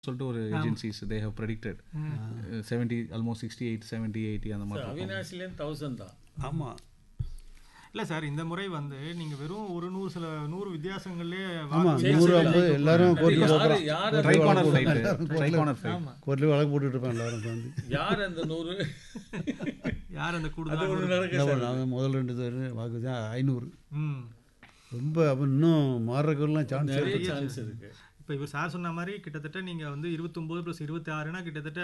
சொல்லிட்டு ஒரு agencies they have predicted seventy almost sixty eight seventy eighty அந்த மாதிரி இருக்கும். அவினாசிலேருந்து தௌசண்ட் தான் ஆமாம் இல்லை சார் இந்த முறை வந்து நீங்கள் வெறும் ஒரு நூறு சில நூறு வித்தியாசங்கள்லேயே ஆமாம் சரி, நூறு சரி. ஐம்பது எல்லாரும் கோர்ட்டில் யாரு போகிறோம் யார் ட்ரை அந்த கார்னர் நூறு? ஃபைட்டு ட்ரை கார்னர் ஃபைட் ஆமாம் கோர்ட்டில் வழக்கு போட்டுட்டு இருப்பேன் எல்லாரும் உட்காந்து யார் அந்த நூறு யார் அந்த அது கூடுதல் ஒன்று நூறு? நடக்க என்ன பண்ண முதல் ரெண்டு பேர் வாக்கு தான் ஐநூறு ம் ரொம்ப அப்போ இன்னும் மாறுறதுக்கெல்லாம் சான்ஸ் நிறைய இருக்கு சான்ஸ் இருக்கு இப்போ இவர் சார் சொன்ன மாதிரி கிட்டத்தட்ட நீங்கள் வந்து இருபத்தொம்போது ப்ளஸ் இருபத்தி ஆறுனா கிட்டத்தட்ட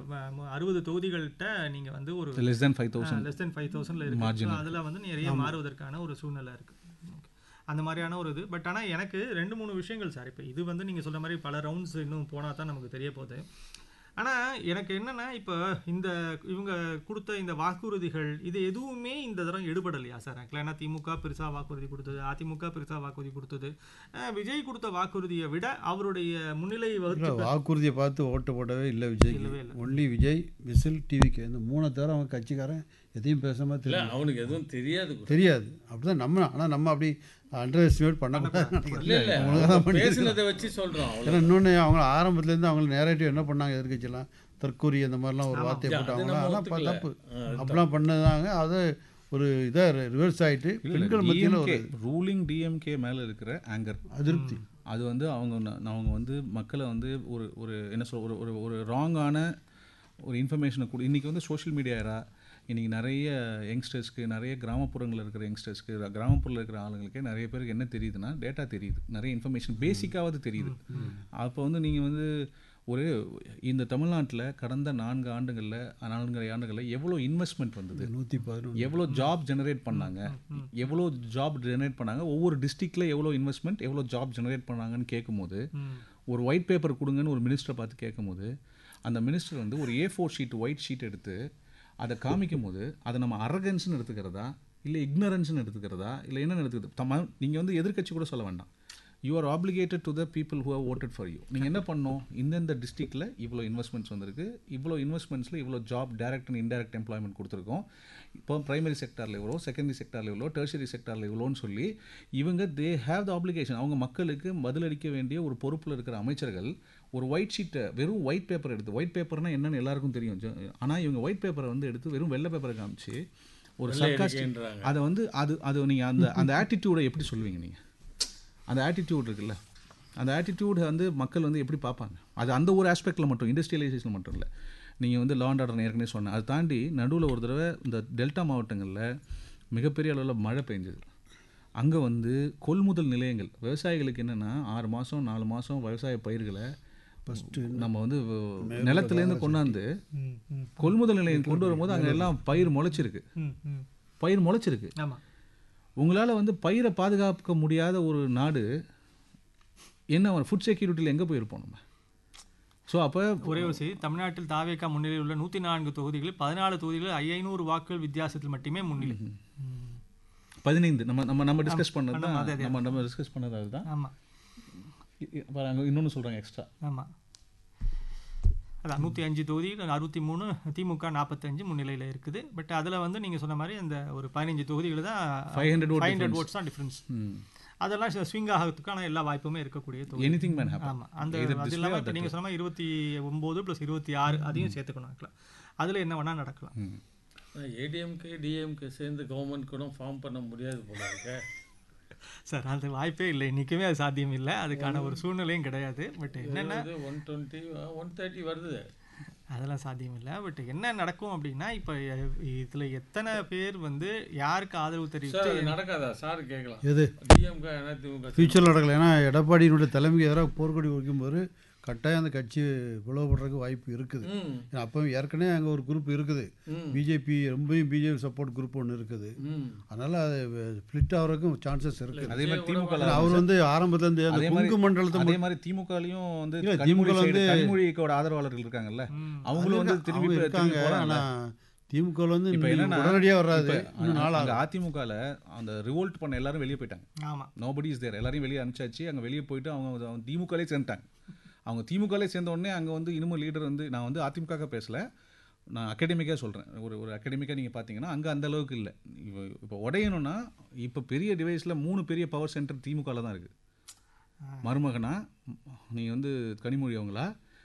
அறுபது தொகுதிகள்கிட்ட நீங்கள் வந்து ஒரு less than five thousand less than five தௌசண்ட்ல இருக்கு Marginal. So, அதுல வந்து நிறைய மாறுவதற்கான ஒரு சூழ்நிலை இருக்கு Okay. அந்த மாதிரியான ஒரு இது பட் ஆனா எனக்கு ரெண்டு மூணு விஷயங்கள் சார் இப்போ இது வந்து நீங்க சொல்ற மாதிரி பல ரவுண்ட்ஸ் இன்னும் போனா தான் நமக்கு தெரிய போகுது ஆனா எனக்கு என்னன்னா இப்போ இந்த இவங்க கொடுத்த இந்த வாக்குறுதிகள் இது எதுவுமே இந்த தரம் எடுபடலையா சார் ஆக்சுவலாக ஏன்னா திமுக பெருசா வாக்குறுதி கொடுத்தது அதிமுக பெருசா வாக்குறுதி கொடுத்தது அஹ் விஜய் கொடுத்த வாக்குறுதியை விட அவருடைய முன்னிலை இல்லை வகுத்து வாக்குறுதியை பார்த்து ஓட்டு போடவே இல்லை விஜய் இல்லவே இல்லை. ஒன்லி விஜய் விசில் டிவிக்கு இந்த மூணை தவிர அவன் கட்சிக்காரன் எதையும் பேசாம இல்ல தெரியும் அவனுக்கு எதுவும் தெரியாது கூட. தெரியாது அப்படிதான் நம்ம ஆனால் நம்ம அப்படி அண்டர் எஸ்டிமேட் பண்ணக்கூடாது இல்ல இல்ல அவனுக்கு தான் பண்ணி பேசுனதை வச்சு சொல்றோம் அவ்வளவு ஏன்னா இன்னொன்று அவங்க ஆரம்பத்துலேருந்து அவங்க நேரேட்டிவ் என்ன பண்ணாங்க எதிர்க்கட்சியெல்லாம் தற்கூரி அந்த மாதிரிலாம் ஒரு வார்த்தையை அது போட்டாங்க நம்ம அதெல்லாம் ஒத்துக்கல. தப்பு ஆ, அப்படிலாம் பண்ணதாங்க அது ஒரு இதாக ரிவர்ஸ் ஆயிட்டு பெண்கள் மத்தியில் ஒரு ரூலிங் டிஎம்கே மேல இருக்கிற ஆங்கர் அதிருப்தி அது வந்து அவங்க ந- அவங்க வந்து மக்களை வந்து ஒரு ஒரு என்ன சொல் ஒரு ஒரு ஒரு ராங்கான ஒரு இன்ஃபர்மேஷனை கொடு இன்றைக்கி வந்து சோஷியல் மீடியா era இன்றைக்கி நிறைய யங்ஸ்டர்ஸ்க்கு நிறைய கிராமப்புறங்களில் இருக்கிற யங்ஸ்டர்ஸ்க்கு கிராமப்புறத்தில் இருக்கிற ஆளுங்களுக்கே நிறைய பேருக்கு என்ன தெரியுதுன்னா டேட்டா தெரியுது நிறைய இன்ஃபர்மேஷன் பேசிக்காவது தெரியுது அப்போ வந்து நீங்கள் வந்து ஒரு இந்த தமிழ்நாட்டில் கடந்த நான்கு ஆண்டுகளில் நான்கு ஆண்டுகளில் எவ்வளோ இன்வெஸ்ட்மெண்ட் வந்தது நூற்றி பதினொன்று எவ்வளோ ஜாப் ஜெனரேட் பண்ணாங்க எவ்வளோ ஜாப் ஜெனரேட் பண்ணாங்க ஒவ்வொரு டிஸ்ட்ரிக்டில் எவ்வளோ இன்வெஸ்ட்மெண்ட் எவ்வளோ ஜாப் ஜெனரேட் பண்ணாங்கன்னு கேட்கும்போது ம். ஒரு ஒயிட் பேப்பர் கொடுங்கன்னு ஒரு மினிஸ்டரை பார்த்து கேட்கும்போது அந்த மினிஸ்டர் வந்து ஒரு A four sheet white sheet எடுத்து அதை காமிக்கும் போது அதை நம்ம அரகன்ஸ்னு எடுத்துக்கிறதா இல்லை இக்னரன்ஸ்னு எடுத்துக்கிறதா இல்லை என்னென்னு எடுத்துக்கிறது தம நீங்கள் வந்து எதிர்க்கட்சி கூட சொல்ல வேண்டாம் you are obligated to the people who have voted for you நீங்கள் என்ன பண்ணணும் இந்தந்த டிஸ்ட்ரிக்டில் இவ்வளோ இன்வெஸ்ட்மெண்ட்ஸ் வந்திருக்கு இவ்வளோ இன்வெஸ்ட்மெண்ட்ஸில் இவ்வளோ job direct and indirect employment கொடுத்துருக்கோம் இப்போ பிரைமரி செக்டாரில் இவ்வளோ செகண்டரி செக்டாரில் இவ்வளோ டெர்ஷரி செக்டாரில் இவ்வளோன்னு சொல்லி இவங்க தே ஹேவ் த ஆப்ளிகேஷன் அவங்க மக்களுக்கு பதிலளிக்க வேண்டிய ஒரு பொறுப்பில் இருக்கிற அமைச்சர்கள் ஒரு ஒயிட் ஷீட்டை வெறும் ஒயிட் பேப்பர் எடுத்து ஒயிட் பேப்பர்னா என்னன்னு எல்லாருக்கும் தெரியும் ஆனால் இவங்க ஒயிட் பேப்பரை வந்து எடுத்து வெறும் வெள்ளை பேப்பரை காமிச்சு ஒரு சர்க்காஸ்டிக் இருக்கேன்றாங்க. அதை வந்து அது அது நீங்கள் அந்த அந்த ஆட்டிடியூடை எப்படி சொல்லுவீங்க நீங்கள் அந்த ஆட்டிடியூட் இருக்குல்ல அந்த ஆட்டிடியூட் வந்து மக்கள் வந்து எப்படி பார்ப்பாங்க அது அந்த ஒரு ஆஸ்பெக்டில் மட்டும் இண்டஸ்ட்ரியலைசேஷன் மட்டும் இல்லை நீங்கள் வந்து லாண்ட் ஆர்டர் ஏற்கனவே சொன்னேன் அதை தாண்டி நடுவில் ஒரு தடவை இந்த டெல்டா மாவட்டங்களில் மிகப்பெரிய அளவில் மழை பெஞ்சது அங்கே வந்து கொள்முதல் நிலையங்கள் விவசாயிகளுக்கு என்னென்னா ஆறு மாதம் நாலு மாதம் விவசாய பயிர்களை ஃபஸ்ட்டு நம்ம வந்து நிலத்துலேருந்து கொண்டாந்து ம், ம், கொள்முதல் நிலையம் கொண்டு வரும்போது அங்கே எல்லாம் பயிர் முளைச்சிருக்கு ம், ம். பயிர் முளைச்சிருக்கு ஆமா உங்களால் வந்து பயிரை பாதுகாக்க முடியாத ஒரு நாடு என்ன ஃபுட் செக்யூரிட்டியில் எங்கே போயிருப்போம் நம்ம ஸோ அப்போ ஒரே ஒரு செய்தி தமிழ்நாட்டில் தாவேக்கா முன்னிலையில் உள்ள நூற்றி நான்கு தொகுதிகளில் பதினாலு தொகுதிகளில் ஐநூறு வாக்குகள் வித்தியாசத்தில் மட்டுமே முன்னிலை ம். பதினைந்து நம்ம நம்ம நம்ம டிஸ்கஸ் பண்ணது ஆமா, தான் அதே, அதே. நம்ம நம்ம டிஸ்கஸ் பண்ணது அதுதான் ஆமா அங்கே இன்னொன்று சொல்கிறாங்க எக்ஸ்ட்ரா ஆமா அதான் நூற்றி அஞ்சு தொகுதி அறுபத்தி மூணு திமுக நாற்பத்தஞ்சு முன்னிலையில் இருக்குது பட் அதில் வந்து நீங்கள் சொன்ன மாதிரி அந்த ஒரு பதினஞ்சு தொகுதிகள் தான் 500 vote ஃபைவ் ஹண்ட்ரட் ஓட்ஸ் தான் டிஃப்ரென்ஸ் அதெல்லாம் ஸ்விங் ஆகிறதுக்கான எல்லா வாய்ப்புமே இருக்கக்கூடிய தொகுதி எனி திங் மேன் ஆமா அந்த அது இல்லாமல் இப்போ நீங்கள் சொன்ன மாதிரி இருபத்தி ஒம்பது ப்ளஸ் இருபத்தி ஆறு அதையும் சேர்த்துக்கணும் actually. அதுல என்ன வேணால் நடக்கலாம் ஏடிஎம்கே டிஎம்கே சேர்ந்து கவர்மெண்ட் கூட ஃபார்ம் பண்ண முடியாது போல இருக்க சார் அது வாய்ப்பே இல்லை இன்றைக்குமே அது சாத்தியம் இல்லை அதுக்கான ஒரு சூழ்நிலையும் கிடையாது பட் என்னென்ன ஒன் டுவெண்ட்டி ஒன் தேர்ட்டி வருது அதெல்லாம் சாத்தியம் இல்லை பட் என்ன நடக்கும் அப்படின்னா இப்போ இதில் எத்தனை பேர் வந்து யாருக்கு ஆதரவு சார் தெரிவித்து அது நடக்காதா சார் கேட்கலாம் எது டிஎம்கே அதிமுக ஃபியூச்சரில் நடக்கல ஏன்னா எடப்பாடியினுடைய தலைமைக்கு எதிராக போர்க்கொடி வைக்கும்போது கட்டாயம் அந்த கட்சி பிளவுபடுறதுக்கு வாய்ப்பு இருக்குது ம் ஏன்னா அப்போ ஏற்கனவே அங்கே ஒரு குரூப் இருக்குது ம். பிஜேபி ரொம்பவும் பிஜேபி சப்போர்ட் குரூப் ஒன்று இருக்குது ம் அதனால் அது ஸ்ப்ளிட் ஆகிறதுக்கும் சான்சஸ் இருக்குது அதே மாதிரி திமுக ஏன்னா அவர் வந்து ஆரம்பத்துலேருந்து அந்த அதே மாதிரி கொங்கு மண்டலத்தை அதே மாதிரி திமுகலையும் வந்து இல்ல, கனிமொழி திமுக side- வந்து- கனிமொழிக்கோட ஆதரவாளர்கள் இருக்காங்கல்ல அவங்களும் வந்து திரும்பி அவங்க திரும்பி இருக்காங்க போறாங்கல்ல. ஆனால் திமுக வந்து இப்போ என்னன்னா உடனடியாக வராது இப்ப இன்னும் நாள் அங்க அதிமுகல அந்த ரிவோல்ட் பண்ண எல்லாரும் வெளியே போயிட்டாங்க ஆமாம் நோபடி இஸ் தேர் எல்லாரையும் வெளியே அனுப்பிச்சாச்சு அங்கே வெளியே போயிட்டு அவங்க அவங்க திமுகலே சேர்ந்துட்டாங்க அவங்க திமுகலே சேர்ந்த உடனே அங்கே வந்து இன்னமும் லீடர் வந்து நான் வந்து அதிமுக பேசல நான் அகாடமிக்காக சொல்கிறேன் ஒரு ஒரு அகாடமிக்காக நீங்கள் பார்த்தீங்கன்னா அங்கே அந்த அளவுக்கு இல்லை இப்போ இப்போ உடையணும்னா இப்போ பெரிய டிவைஸில் மூணு பெரிய பவர் சென்டர் திமுகவில் தான் இருக்குது மருமகனா நீங்கள் வந்து கனிமொழி அவங்களா